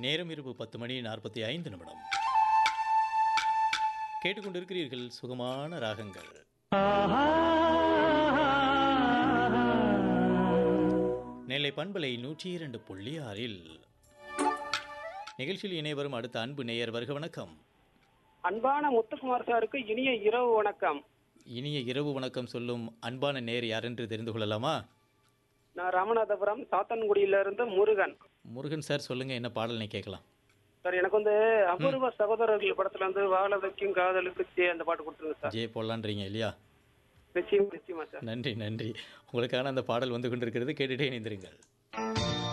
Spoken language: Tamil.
நேரம் இரவு பத்து மணி நாற்பத்தி ஐந்து நிமிடம் கேட்டுக்கொண்டிருக்கிறீர்கள் சுகமான ராகங்கள் நெல்லை பண்பலை நூற்றி இரண்டு புள்ளி ஆறில் நிகழ்ச்சியில் இணை வரும் அடுத்த அன்பு நேயர் வருக வணக்கம் அன்பான முத்துக்குமார் சாருக்கு இனிய இரவு வணக்கம் இனிய இரவு வணக்கம் சொல்லும் அன்பான நேர் யார் என்று தெரிந்து கொள்ளலாமா நான் ராமநாதபுரம் சாத்தன்குடியிலிருந்து முருகன் முருகன் சார் சொல்லுங்க என்ன பாடல் கேட்கலாம் சார் எனக்கு வந்து அபூர்வ சகோதரர்கள் படத்துல வந்து வாழ வைக்கும் காதலுக்கு சே அந்த பாட்டு கொடுத்துருங்க சார் ஜே போடலான்றீங்க இல்லையா நிச்சயம் நிச்சயமா சார் நன்றி நன்றி உங்களுக்கான அந்த பாடல் வந்து கொண்டிருக்கிறது கேட்டுட்டே இணைந்திருங்கள்